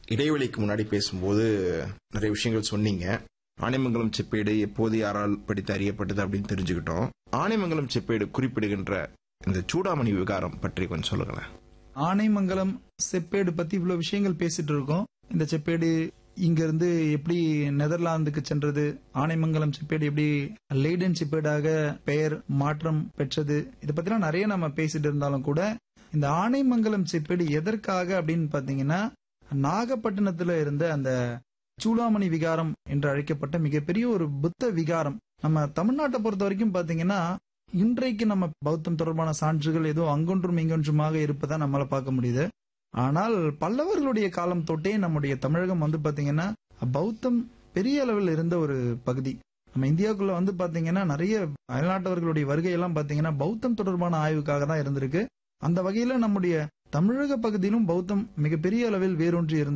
இடைவெளிக்கு முன்னாடி பேசும்போது நிறைய விஷயங்கள் சொன்னீங்க ஆனைமங்கலம் செப்பேடு எப்போது யாரால் படித்து அறியப்பட்டது அப்படின்னு தெரிஞ்சுக்கிட்டோம் ஆனைமங்கலம் செப்பேடு குறிப்பிடுகின்ற இந்த சூடாமணி விகாரம் பற்றி கொஞ்சம் சொல்லுங்களேன் ஆனைமங்கலம் செப்பேடு பத்தி இவ்வளவு விஷயங்கள் பேசிட்டு இருக்கோம் இந்த செப்பேடு இங்க இருந்து எப்படி நெதர்லாந்துக்கு சென்றது ஆனைமங்கலம் செப்பேடு எப்படி லேடன் செப்பேடாக பெயர் மாற்றம் பெற்றது இதை பத்திலாம் நிறைய நம்ம பேசிட்டு இருந்தாலும் கூட இந்த ஆனைமங்கலம் செப்பேடு எதற்காக அப்படின்னு பாத்தீங்கன்னா நாகப்பட்டினத்துல இருந்த அந்த சூடாமணி விகாரம் என்று அழைக்கப்பட்ட மிகப்பெரிய ஒரு புத்த விகாரம் நம்ம தமிழ்நாட்டை பொறுத்த வரைக்கும் பாத்தீங்கன்னா இன்றைக்கு நம்ம பௌத்தம் தொடர்பான சான்றுகள் ஏதோ அங்கொன்றும் இங்கொன்றுமாக இருப்பதா நம்மளால பார்க்க முடியுது ஆனால் பல்லவர்களுடைய காலம் தொட்டே நம்முடைய தமிழகம் வந்து பாத்தீங்கன்னா பௌத்தம் பெரிய அளவில் இருந்த ஒரு பகுதி நம்ம இந்தியாவுக்குள்ள வந்து பாத்தீங்கன்னா நிறைய அயல்நாட்டவர்களுடைய வருகை எல்லாம் பாத்தீங்கன்னா பௌத்தம் தொடர்பான ஆய்வுக்காக தான் இருந்திருக்கு அந்த வகையில நம்முடைய தமிழக பகுதியிலும் பௌத்தம் மிகப்பெரிய அளவில் வேரூன்றி இருந்தது